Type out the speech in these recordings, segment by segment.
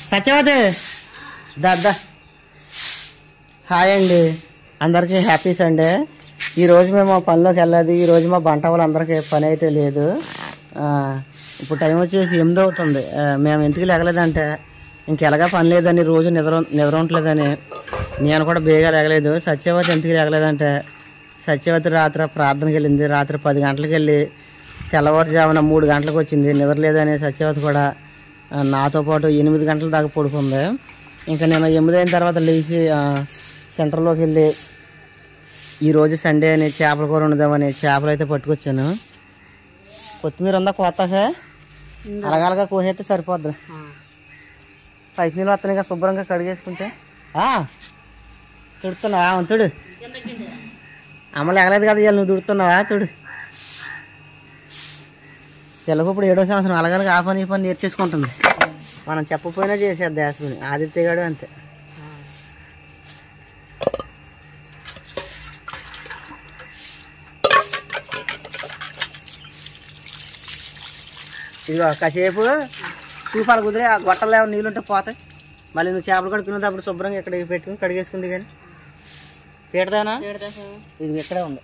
సత్యవతి దద్దా హాయ్ అండి అందరికీ హ్యాపీ సండే ఈరోజు మేము పనిలోకి వెళ్ళలేదు ఈరోజు మా బంట వాళ్ళందరికీ పని అయితే లేదు ఆ, ఇప్పుడు టైం వచ్చేసి ఎనిమిది అవుతుంది ఆ, మేము ఎందుకు లేగలేదంటే ఇంకెలాగా పని లేదని రోజు నిద్ర నిద్ర ఉండలేదని నేను కూడా బేగా లేగలేదు సత్యవతి ఎందుకు లేగలేదంటే సత్యవతి రాత్రి ప్రార్థనకి వెళ్ళింది రాత్రి పది గంటలకు వెళ్ళి తెల్లవారుజామున మూడు గంటలకు వచ్చింది నిద్ర లేదని సత్యవతి కూడా ఆ, నాతో పాటు ఎనిమిది గంటల దాకా పడుకుంది ఇంకా నేను ఎనిమిది అయిన తర్వాత లేచి ఆ, సెంటర్లోకి వెళ్ళి ఈరోజు సండే అని చేపల కూర వండుదామని చేపలు అయితే పట్టుకొచ్చాను కొత్తిమీర ఉందా కొత్తగా అలగలగా కోసేస్తే సరిపోద్ది పైకి నీళ్ళు వస్తున్నాయి కదా శుభ్రంగా కడిగేసుకుంటే ఆ, తుడుతున్నావా అవును తుడు అమ్మలు ఎగలేదు కదా ఇవాళ నువ్వు తుడుతున్నావా తుడు పిల్లకు ఇప్పుడు ఏడో సంవత్సరం అలగలగా ఆ పని ఈ పని నేర్చేసుకుంటుంది మనం చెప్పపోయినా చేసేది యాస్మిని ఆదిత్య గారు అంతే ఇదిగో కాసేపు చూపాలు కుదిరి ఆ గొట్టలు ఏమైనా నీళ్ళుంటే పోతాయి మళ్ళీ నువ్వు చేపలు కడుక్కునేటప్పుడు శుభ్రంగా ఇక్కడ పెట్టుకుని కడిగేసుకుంది కానీ పీడదానా ఇది ఇక్కడే ఉంది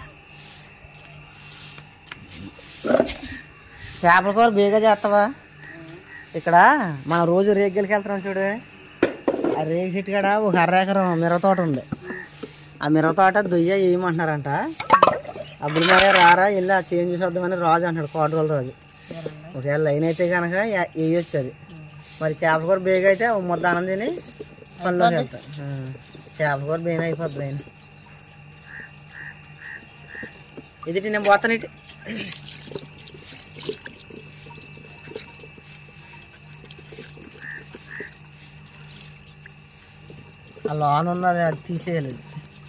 చేపల కూర బేగా చేస్తావా ఇక్కడ మనం రోజు రేగికి వెళ్తున్నాం చూడు ఆ రేగి చెట్టు కాడ ఒక అర ఎకరం మిరవ తోట ఉంది ఆ మిరవ తోట దుయ్య వేయమంటున్నారంట అప్పుడు మరి రారా వెళ్ళి ఆ చేంజ్ చూసొద్దామని రాజు అంటాడు కోటరోల రాజు ఒకవేళ లైన్ అయితే కనుక వేయొచ్చు అది మరి చేపల కూర బేగ అయితే ఓ ముద్ద అన్నం తిని పనిలోకి వెళ్తాం ఆ, చేపల కూర బేన అయిపోద్ది లైన్ ఇది నేను పోతాను ఇటు ఆ లోన్ ఉన్నది అది తీసేయాలి అది.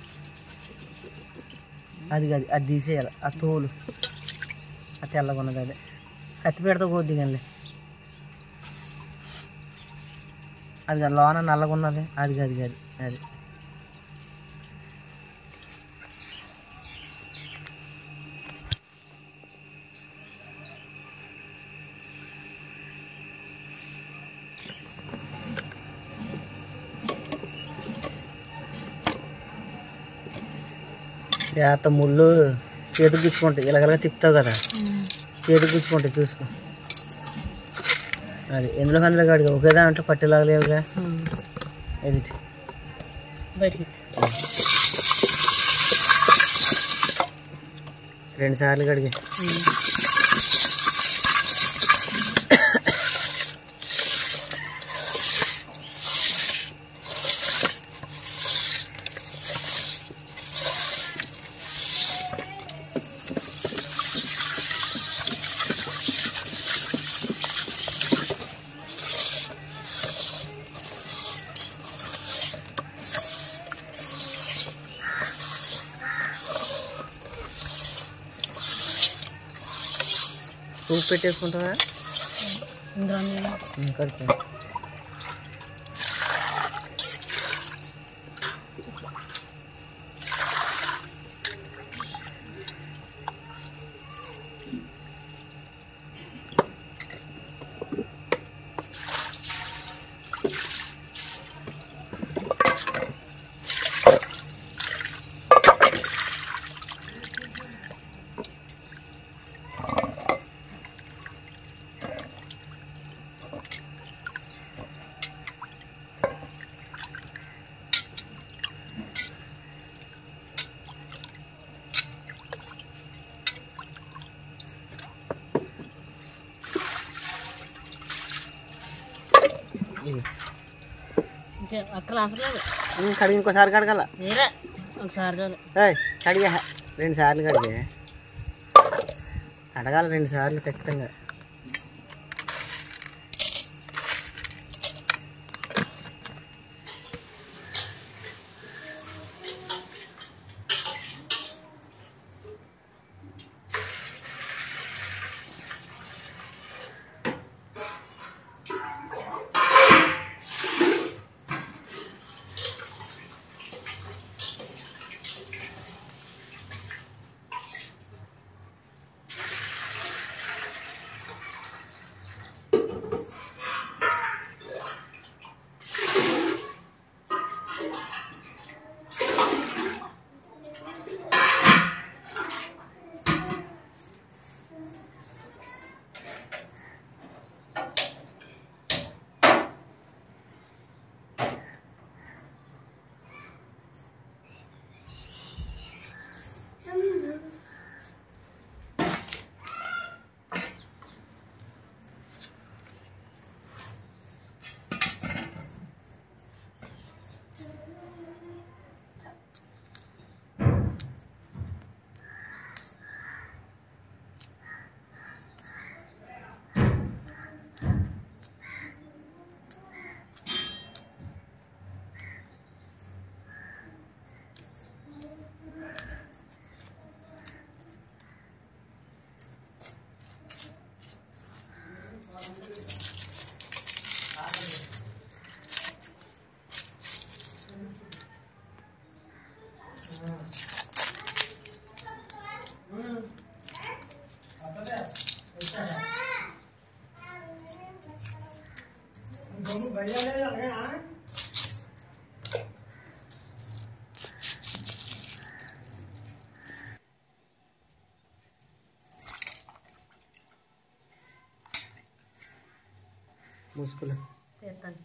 అది అది అది తీసేయాలి ఆ తోలు ఆ తెల్లగా ఉన్నది అదే కత్తి పెడితే పోద్ది కానీ అది కాదు, లోన నల్లగా ఉన్నది అది అది అది అది జాగ్రత్త ముళ్ళు చేతికి గుచ్చుకుంటాయి ఇలాగలగా తిప్పుతావు కదా చేతికి గుచ్చుకుంటాయి చూసుకో అది ఎందులో అందులో కాడిగా ఒకే దాంట్లో పట్టేలాగా లేవుగా ఎదుటి బయటికి రెండు సార్లు కడిగి సూప్ పెట్టేసుకుంటావా ఇందులో నేను కడుపు ఇది ఇంకా అక్కడ అవసరం లేదు ఉమ్, కడిగి ఇంకోసారి కడగల వేరే ఒకసారి చాలు ఏయ్ కడిగా రెండు సార్లు కడిగే కడగాలి రెండు సార్లు ఖచ్చితంగా మూసుకులే తీస్తాను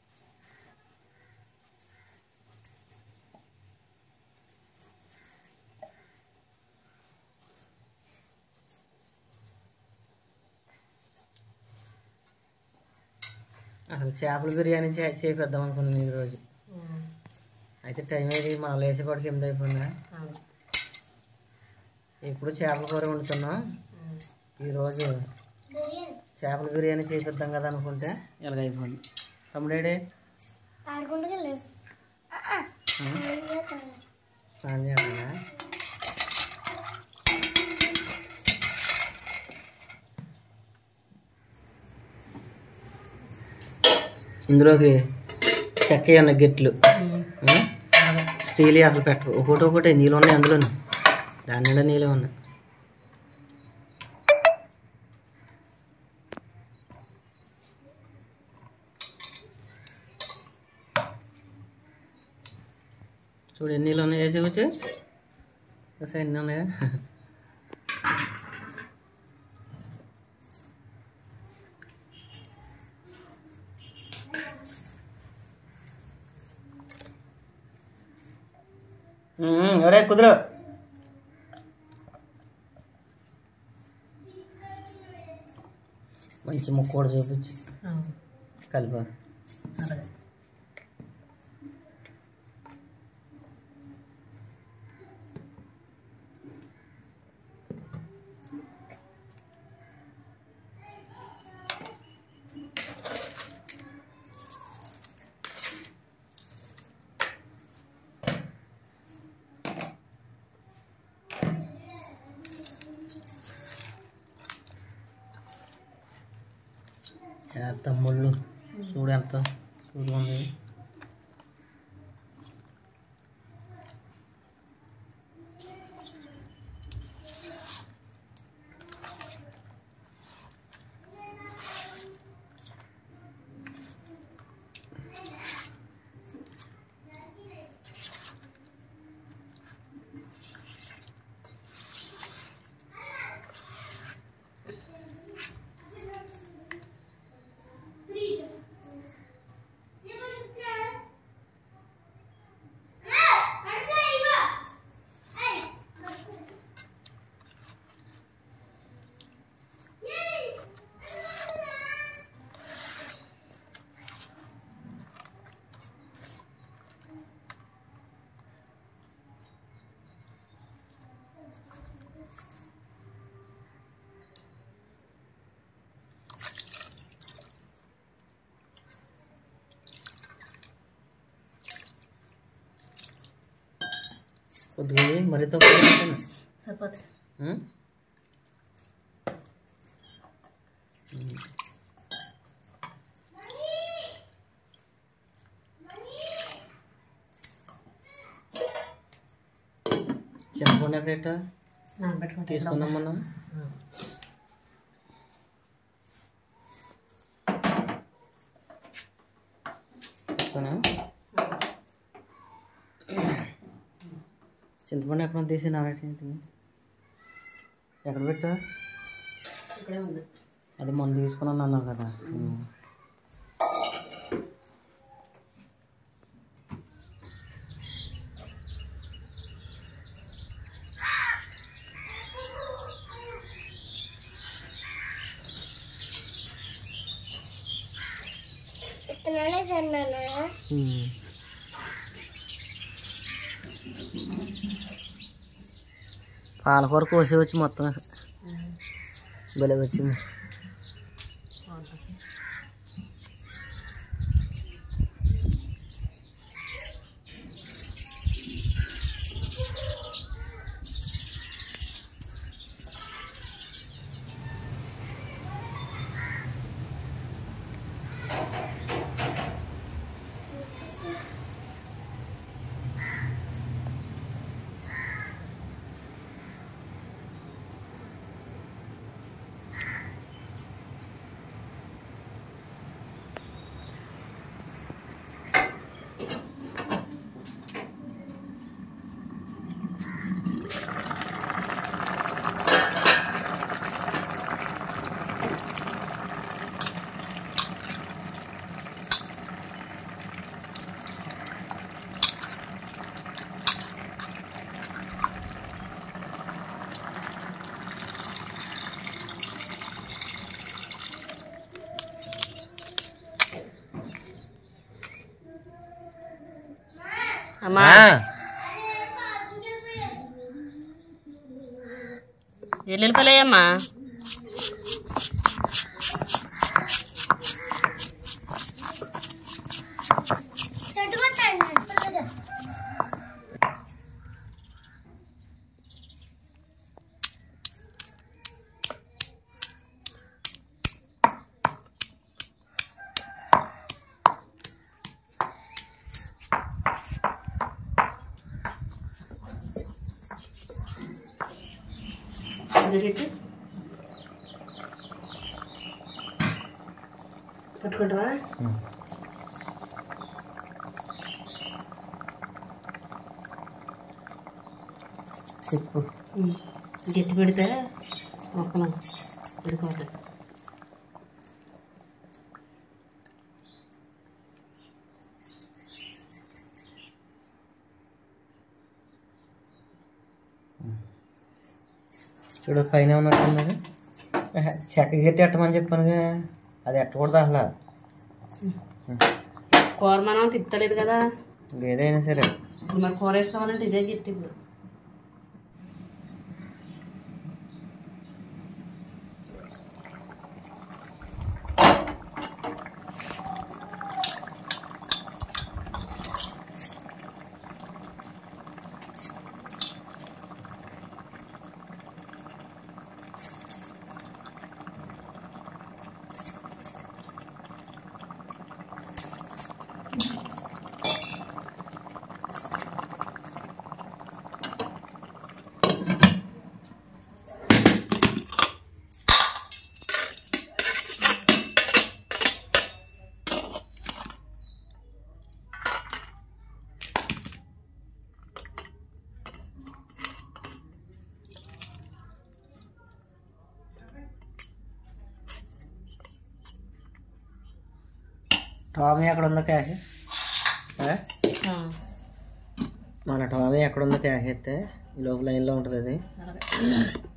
అసలు చేపల బిర్యానీ చే చేపిద్దాం అనుకున్నాను ఈరోజు అయితే టైం ఏది మనం లేచేపాటికి ఎనిమిది అయిపోయిందా అవును ఇప్పుడు చేపల కూర వండుతున్నాం ఈరోజు చేపల బిర్యానీ చేపిద్దాం కదా అనుకుంటే ఇలాగ అయిపోయింది తమ్ముడేడే స్నానం చేస్తున్నా ఇందులోకి చెక్క ఉన్న గిట్లు ఆ? స్టీల్ అసలు పెట్టు ఒకటి ఒకటి నీళ్ళు ఉన్నాయి అందులోనే దాని నిండా నీళ్ళు ఉన్నాయి చూడు ఎన్ని నీళ్ళు ఉన్నాయి వేసి వచ్చి అసలు ఎన్ని ఉన్నాయా ఒరే కుదురు మంచి ముక్క కూడా చూపించి కలిపా అలాగే ఎంత ముళ్ళు చూడు ఎంత చూడు ఉంది కొద్దిగా వేయి, మరీ తక్కువ వేయకండి. సరిపోతుంది ఉం? చింతపండు ఎక్కడ పెట్టా నానబెట్టుకుంటే తీసుకుందాం మనం తీసుకున్నా చింతపండు ఎక్కడ తీసి నానబెట్టి ఎక్కడ పెట్టా ఇక్కడే ఉంది అది మొన్న తీసుకున్నాను అన్నావు కదా ఉం. ఉం. పాలకూర కోసి వచ్చి మొత్తం భలే వచ్చింది బాగుంటుంది అమ్మా ఎల్లుల్లిపల్లేయమ్మా చెట్టు పట్టుకుంటావా చెప్పు గట్టి పెడితే మొక్కలు పడిపోతాయి చూడు పైన ఉన్నట్టున్నది ఆహా, చెక్క గట్టి ఎట్టమని చెప్పానుగా అది ఎట్టకూడదు అసలు కూర మనం తిప్పుతలేదు కదా ఏదైనా సరే ఇప్పుడు మరి కూర వేసుకోవాలంటే ఇదే గట్టి ఇప్పుడు టామీ ఎక్కడ ఉందో క్యాష్ ఆ? మన టామీ ఎక్కడ ఉందో క్యాష్ ఎత్తే ఈ లోపల లైన్లో ఉంటుంది అది అలాగే